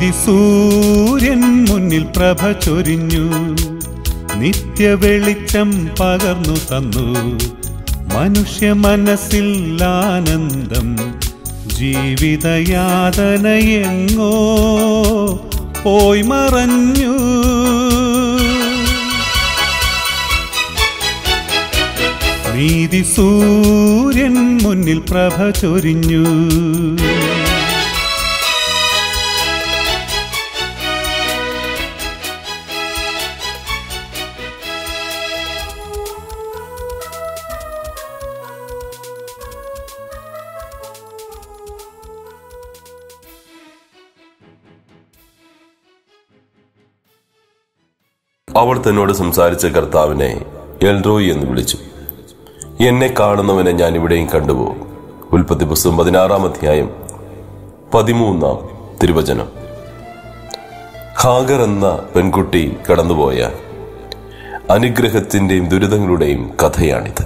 നീതി സൂര്യൻ മുന്നിൽ പ്രഭ ചൊരിഞ്ഞു നിത്യ വെളിച്ചം പകർന്നു തന്നു മനുഷ്യ മനസ്സിൽ ആനന്ദം ജീവിതയാതനയെങ്ങോ പോയി മറഞ്ഞു നീതി സൂര്യൻ മുന്നിൽ പ്രഭ ചൊരിഞ്ഞു അവൾ തന്നോട് സംസാരിച്ച കർത്താവിനെ എൽറോയി എന്ന് വിളിച്ചു എന്നെ കാണുന്നവനെ ഞാൻ ഇവിടെയും കണ്ടുപോകും ഉൽപ്പത്തി പുസ്തകം പതിനാറാം അധ്യായം പതിമൂന്നാം തിരുവചനം ഹാഗർ എന്ന പെൺകുട്ടി കടന്നുപോയ അനുഗ്രഹത്തിന്റെയും ദുരിതങ്ങളുടെയും കഥയാണിത്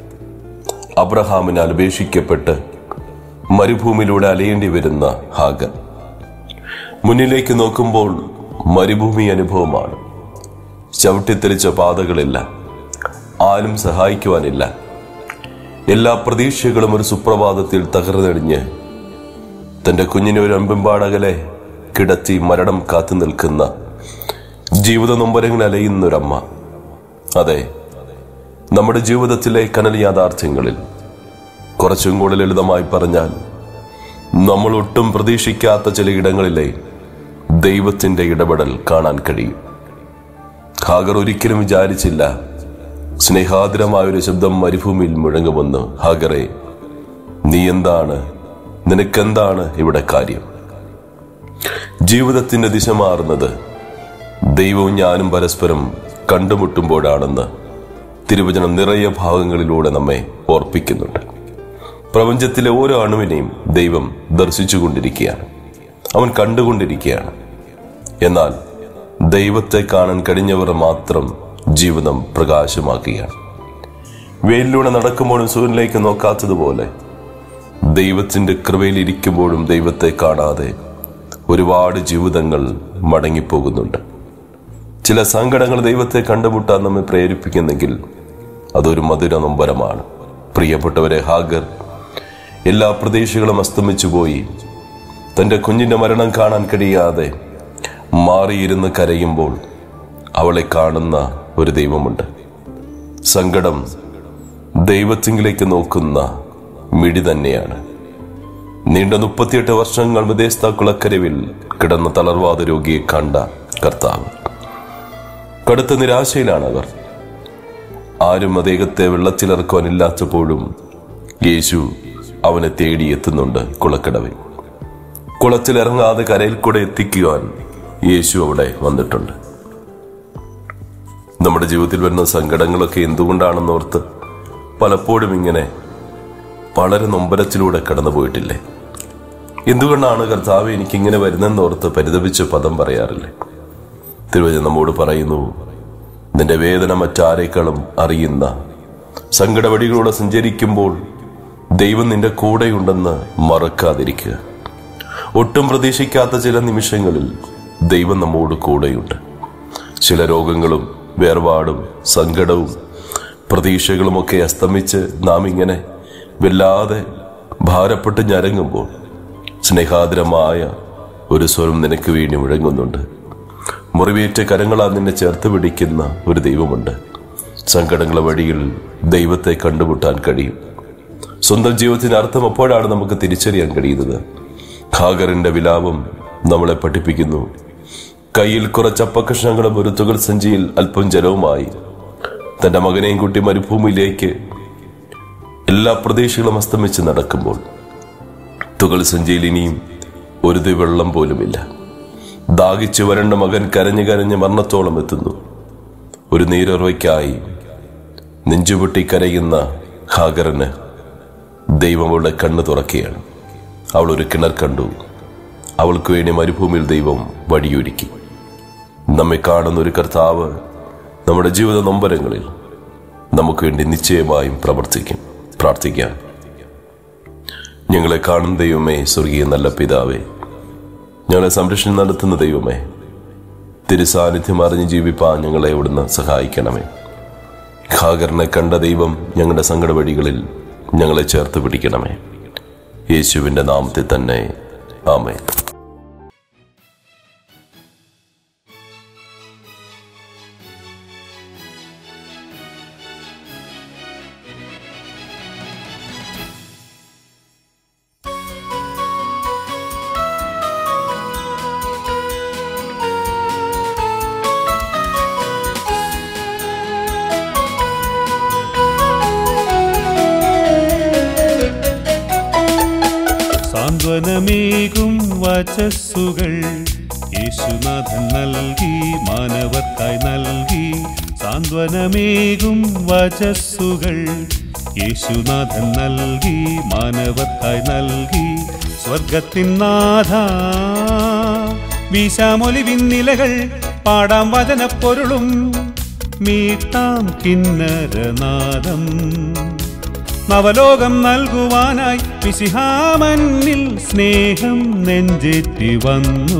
അബ്രഹാമിനാൽ ഉപേക്ഷിക്കപ്പെട്ട് മരുഭൂമിയിലൂടെ അലയേണ്ടി വരുന്ന ഹാഗർ മുന്നിലേക്ക് നോക്കുമ്പോൾ മരുഭൂമി അനുഭവമാണ് ചവിട്ടിത്തെറിച്ച പാതകളില്ല ആരും സഹായിക്കുവാനില്ല എല്ലാ പ്രതീക്ഷകളും ഒരു സുപ്രഭാതത്തിൽ തകർന്നടിഞ്ഞ് തന്റെ കുഞ്ഞിനെ ഒരു അമ്പിമ്പാടകലെ കിടത്തി മരണം കാത്തു നിൽക്കുന്ന ജീവിത നൊമ്പരങ്ങൾ അലയുന്നൊരമ്മ അതെ നമ്മുടെ ജീവിതത്തിലെ കനൽ യാഥാർത്ഥ്യങ്ങളിൽ കുറച്ചും കൂടെ ലളിതമായി പറഞ്ഞാൽ നമ്മൾ ഒട്ടും പ്രതീക്ഷിക്കാത്ത ചില ഇടങ്ങളിലെ ദൈവത്തിന്റെ ഇടപെടൽ കാണാൻ കഴിയും ഹാഗർ ഒരിക്കലും വിചാരിച്ചില്ല സ്നേഹാതിരമായ ഒരു ശബ്ദം മരുഭൂമിയിൽ മുഴങ്ങുമെന്ന് ഹാഗറെ നീ എന്താണ് നിനക്കെന്താണ് ഇവിടെ കാര്യം ജീവിതത്തിന്റെ ദിശ മാറുന്നത് ദൈവവും ഞാനും പരസ്പരം കണ്ടുമുട്ടുമ്പോഴാണെന്ന് തിരുവചനം നിറയെ ഭാഗങ്ങളിലൂടെ നമ്മെ ഓർപ്പിക്കുന്നുണ്ട് പ്രപഞ്ചത്തിലെ ഓരോ അണുവിനെയും ദൈവം ദർശിച്ചുകൊണ്ടിരിക്കുകയാണ് അവൻ കണ്ടുകൊണ്ടിരിക്കുകയാണ് എന്നാൽ ദൈവത്തെ കാണാൻ കഴിഞ്ഞവർ മാത്രം ജീവിതം പ്രകാശമാക്കുകയാണ് വെയിലിലൂടെ നടക്കുമ്പോഴും സൂര്യനിലേക്ക് നോക്കാത്തതുപോലെ ദൈവത്തിന്റെ കൃപയിൽ ഇരിക്കുമ്പോഴും ദൈവത്തെ കാണാതെ ഒരുപാട് ജീവിതങ്ങൾ മടങ്ങിപ്പോകുന്നുണ്ട് ചില സങ്കടങ്ങൾ ദൈവത്തെ കണ്ടുമുട്ടാൻ നമ്മെ പ്രേരിപ്പിക്കുന്നെങ്കിൽ അതൊരു മധുര നൊമ്പരമാണ് പ്രിയപ്പെട്ടവരെ ഹാഗർ എല്ലാ പ്രതീക്ഷകളും അസ്തമിച്ചു പോയി തന്റെ കുഞ്ഞിന്റെ മരണം കാണാൻ കഴിയാതെ മാറിയിരുന്ന് കരയുമ്പോൾ അവളെ കാണുന്ന ഒരു ദൈവമുണ്ട് സങ്കടം ദൈവത്തിങ്കിലേക്ക് നോക്കുന്ന മിടി തന്നെയാണ് നീണ്ട മുപ്പത്തിയെട്ട് വർഷങ്ങൾ വിദേശത്ത കുളക്കരവിൽ കിടന്ന തളർവാദ രോഗിയെ കണ്ട കർത്താവ് കടുത്ത നിരാശയിലാണ് അവർ ആരും അദ്ദേഹത്തെ വെള്ളത്തിലിറക്കുവാനില്ലാത്തപ്പോഴും യേശു അവനെ തേടിയെത്തുന്നുണ്ട് കുളക്കടവിൽ കുളത്തിലിറങ്ങാതെ കരയിൽ കൂടെ എത്തിക്കുവാൻ യേശു അവിടെ വന്നിട്ടുണ്ട് നമ്മുടെ ജീവിതത്തിൽ വരുന്ന സങ്കടങ്ങളൊക്കെ എന്തുകൊണ്ടാണെന്ന് ഓർത്ത് പലപ്പോഴും ഇങ്ങനെ വളരെ നൊമ്പരത്തിലൂടെ കടന്നു പോയിട്ടില്ലേ എന്തുകൊണ്ടാണ് കർത്താവ് എനിക്കിങ്ങനെ വരുന്നെന്ന് ഓർത്ത് പരിതപിച്ച് പദം പറയാറില്ലേ തിരുവചനം നമ്മോട് പറയുന്നു നിന്റെ വേദന മറ്റാരേക്കാളും അറിയുന്ന സങ്കടവടികളൂടെ സഞ്ചരിക്കുമ്പോൾ ദൈവം നിന്റെ കൂടെയുണ്ടെന്ന് മറക്കാതിരിക്കുക ഒട്ടും പ്രതീക്ഷിക്കാത്ത ചില നിമിഷങ്ങളിൽ ദൈവം നമ്മോട് കൂടെയുണ്ട് ചില രോഗങ്ങളും വേർപാടും സങ്കടവും പ്രതീക്ഷകളുമൊക്കെ അസ്തമിച്ച് നാം ഇങ്ങനെ വല്ലാതെ ഭാരപ്പെട്ട് ഞരങ്ങുമ്പോൾ സ്നേഹാദരമായ ഒരു സ്വരം നിനക്ക് വേണ്ടി മുഴങ്ങുന്നുണ്ട് മുറിവേറ്റ കരങ്ങളാൽ നിന്നെ ചേർത്ത് പിടിക്കുന്ന ഒരു ദൈവമുണ്ട് സങ്കടങ്ങളെ വഴിയിൽ ദൈവത്തെ കണ്ടുമുട്ടാൻ കഴിയും സ്വന്തം ജീവിതത്തിന് അർത്ഥം അപ്പോഴാണ് നമുക്ക് തിരിച്ചറിയാൻ കഴിയുന്നത് ഖാഗറിന്റെ വിലാപം നമ്മളെ പഠിപ്പിക്കുന്നു കയ്യിൽ കുറച്ച് അപ്പകഷ്ണങ്ങളും ഒരു തുകൽ സഞ്ചിയിൽ അല്പം ജലവുമായി തന്റെ മകനെയും കുട്ടി മരുഭൂമിയിലേക്ക് എല്ലാ പ്രതീക്ഷകളും അസ്തമിച്ച് നടക്കുമ്പോൾ തുകൽ സഞ്ചിയിൽ ഇനിയും ഒരു തുള്ളി വെള്ളം പോലുമില്ല ദാഹിച്ചു വരണ്ട മകൻ കരഞ്ഞു കരഞ്ഞ് മരണത്തോളം എത്തുന്നു ഒരു നീരുറവയ്ക്കായി നെഞ്ചുപൊട്ടി കരയുന്ന ഹാഗറിന് ദൈവം അവളുടെ കണ്ണ് തുറക്കുകയാണ് അവൾ ഒരു കിണർ കണ്ടു അവൾക്ക് വേണ്ടി മരുഭൂമിയിൽ ദൈവം വഴിയൊരുക്കി നമ്മെ കാണുന്ന ഒരു കർത്താവ് നമ്മുടെ ജീവിത നൊമ്പരങ്ങളിൽ നമുക്ക് വേണ്ടി നിശ്ചയമായും പ്രവർത്തിക്കും പ്രാർത്ഥിക്കാം ഞങ്ങളെ കാണുന്ന ദൈവമേ സ്വർഗീയ നല്ല പിതാവേ ഞങ്ങളെ സംരക്ഷണം നടത്തുന്ന ദൈവമേ തിരുസാന്നിധ്യം അറിഞ്ഞ് ജീവിപ്പാൻ ഞങ്ങളെ ഇവിടുന്ന് സഹായിക്കണമേ ഖാഗറിനെ കണ്ട ദൈവം ഞങ്ങളുടെ സങ്കട വഴികളിൽ ഞങ്ങളെ ചേർത്ത് പിടിക്കണമേ യേശുവിന്റെ നാമത്തിൽ തന്നെ ആമേ സാന്ത്വനമേകും വചസ്സുകൾ യേശുനാഥൻ നൽകി മാനവർക്കായി നൽകി സാന്ത്വനമേകും വചസ്സുകൾ യേശുനാഥൻ നൽകി മാനവർക്കായി നൽകി സ്വർഗത്തിൻ നാഥ വീശാമൊലിവിൻ നിലകൾ പാടാം വചനപ്പൊരുളും മീട്ടാം കിന്നരനാദം നവലോകം നൽകുവാനായി വിശിഹാമന്നിൽ സ്നേഹം നെഞ്ചേറ്റി വന്നു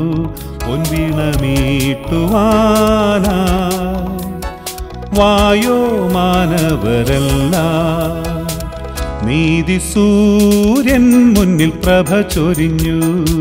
പൊൻവീണമീട്ടുവാനായി വായോ മാനവരല്ല നീതി സൂര്യൻ മുന്നിൽ പ്രഭ ചൊരിഞ്ഞു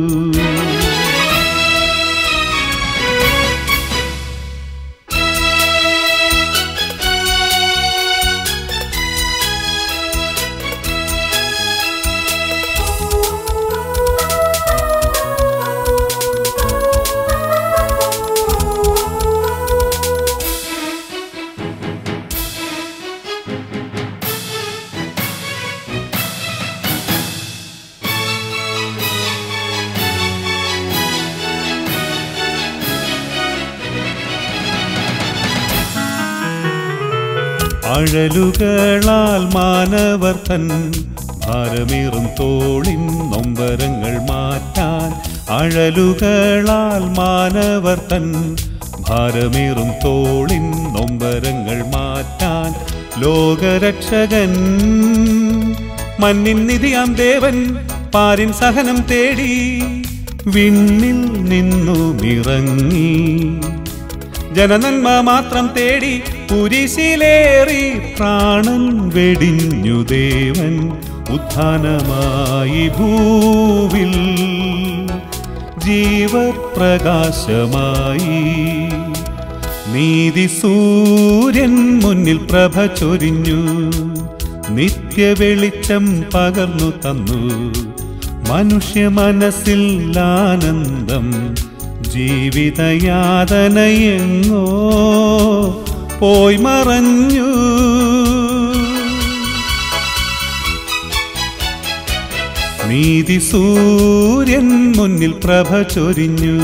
അഴലുകളാൽ മാനവർ തൻ ഭാരമേറും തോളിൻ നൊമ്പരങ്ങൾ മാറ്റാൻ അഴലുകളാൽ മാനവർ തൻ ഭാരമേറും തോളിൻ നൊമ്പരങ്ങൾ മാറ്റാൻ ലോകരക്ഷകൻ മണ്ണിൻ നിധിയാം ദേവൻ പാരിൻ സഹനം തേടി വിണ്ണിൽ നിന്നുമിറങ്ങി ജനനന്മ മാത്രം തേടി കുരിശിലേറി പ്രാണൻ വെടിഞ്ഞു ദേവൻ ഉത്ഥാനമായി ഭൂവിൽ ജീവപ്രകാശമായി നീതി സൂര്യൻ മുന്നിൽ പ്രഭ ചൊരിഞ്ഞു നിത്യവെളിച്ചം പകർന്നു തന്നു മനുഷ്യ മനസ്സിൽ ആനന്ദം ജീവിതയാതനയെങ്ങോ പോയി മറഞ്ഞു നീതി സൂര്യൻ മുന്നിൽ പ്രഭ ചൊരിഞ്ഞു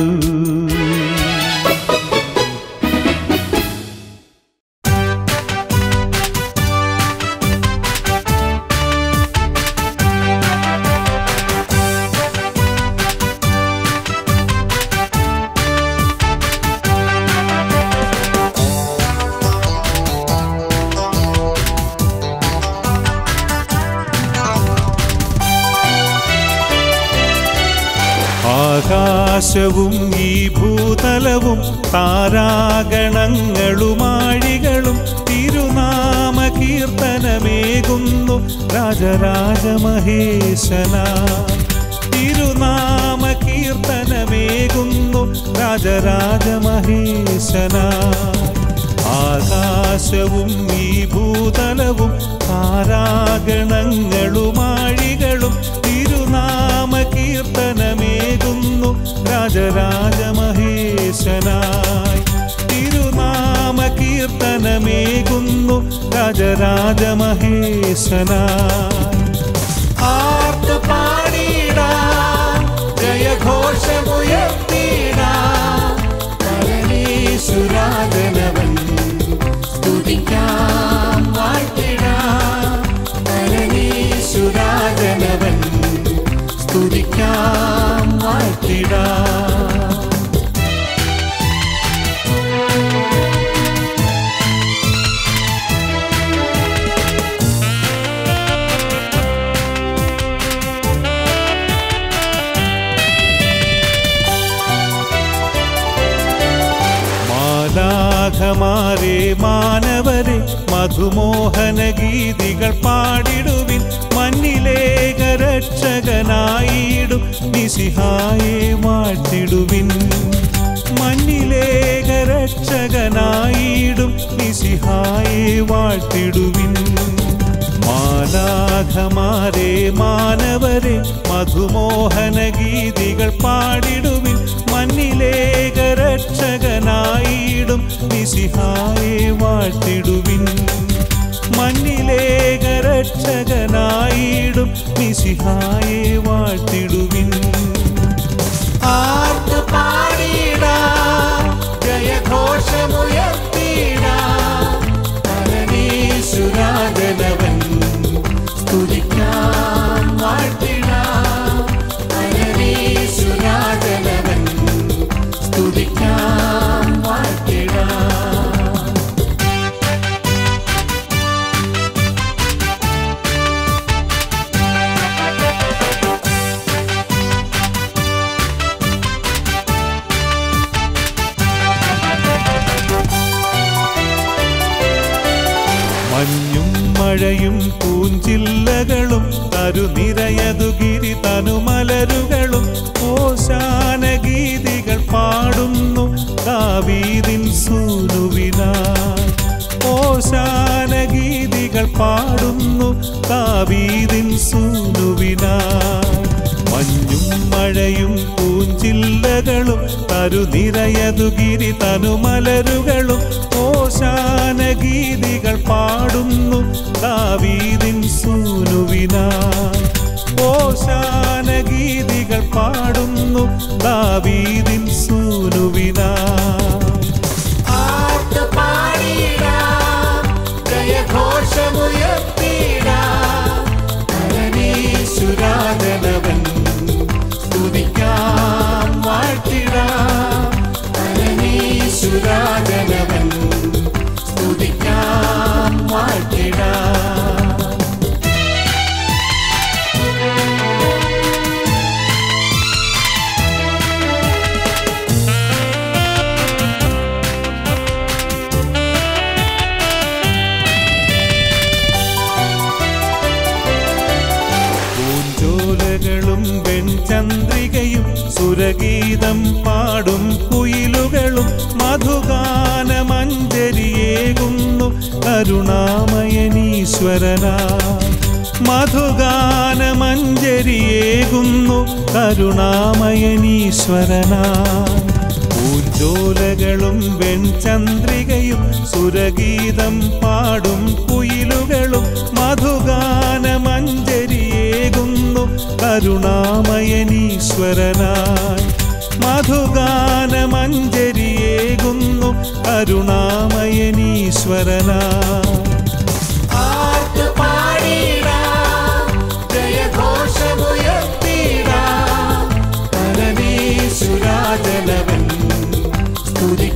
ആകാശവും ഈ ഭൂതലവും താരാഗണങ്ങളുമാഴികളും തിരുനാമ കീർത്തനമേകുന്നു രാജരാജമഹേശന തിരുനാമ കീർത്തനമേകുന്നു രാജരാജമഹേശന ആകാശവും ഈ ഭൂതലവും താരാഗണങ്ങളുമാഴികളും തിരുനാമ കീർത്തനമേകുന്നു രാജരാജമഹേശനായി തിരുനാമ കീർത്തനമേകുന്നു രാജരാജമഹേശനായി ആർത്തു പാടിടാം ജയഘോഷമുയർത്തിടാം പരമേശ്വരാജനവൻ സ്തുതിക്കാം വാഴ്ത്തിടാം പരമേശ്വരാജനവൻ സ്തുതിക്കാം വാഴ്ത്തിടാം മാലാഖമാരെ മാനവരെ മധുമോഹന ഗീതികൾ പാടിടുവിൻ മഞ്ഞിലേക രക്ഷകനായിടും നിസിഹായെ വാഴ്ത്തിടുവിൻ മഞ്ഞിലേക രക്ഷകനായിടും നിസിഹായെ വാഴ്ത്തിടുവിൻ മാലാഖമാരെ മാനവരെ മധുമോഹന ഗീതികൾ പാടിടുവിൻ മണ്ണിലേക രക്ഷകനായിടും നിസിഹായെ വാഴ്ത്തിടുവിൻ മണ്ണിലേക രക്ഷകനായിടും നിസിഹായെ വാഴ്ത്തിടുവിൻ ആർത്ത് പാടിടാം ജയഘോഷമുയർത്തിടാം പരമേശ്വരാജനവൻ സ്തുതിക്കാം വാഴ്ത്തിടാം പരമേശ്വരാജനവൻ സ്തുതിക്കാം വാഴ്ത്തിടാം മഞ്ഞും മഴയും പൂഞ്ചില്ലകളും തരുനിരയതുഗിരി തനുമലരുകളും ഓശാന ഗീതികൾ പാടുന്നു ദാവീദിൻ സൂനുവിനായി ഓശാന ഗീതികൾ പാടുന്നു ദാവീദിൻ സൂനുവിനായി മഞ്ഞും മഴയും പൂഞ്ചില്ലകളും തരുനിരയതുഗിരി തനുമലരുകളും ഓശാന ഗീതികൾ പാടുന്നു ദാവീദിൻ സൂനുവിനായി ഓശാന ഗീതികൾ പാടുന്നു ദാവീദിൻ സൂനുവിനായി ആർത്ത് പാടിടാം ജയഘോഷമുയർത്തിടാം പരമേശ്വരാജനവൻ സ്തുതിക്കാം വാഴ്ത്തിടാം പരമേശ്വരാജനവൻ സ്തുതിക്കാം വാഴ്ത്തിടാം പൂഞ്ചോലകളും വെൺചന്ദ്രികയും സുരഗീതം പാടും കുയിലുകളും മധുഗാനമഞ്ജരിയേകുന്നു കരുണാമയനീശ്വരനാ മധുഗാനമഞ്ജരിയേകുന്നു കരുണാമയനീശ്വരനാ പൂഞ്ചോലകളും വെൺചന്ദ്രികയും സുരഗീതം പാടും കുയിലുകളും മധുഗാനമഞ്ജരിയേകുന്നു കരുണാമയനീശ്വരനായി മധുഗാനമഞ്ജരിയേകുന്നു കരുണാമയനീശ്വരനായി ആർത്ത് പാടിടാം ജയഘോഷമുയർത്തിടാം പരമേശ്വരാജനവൻ സ്തുതി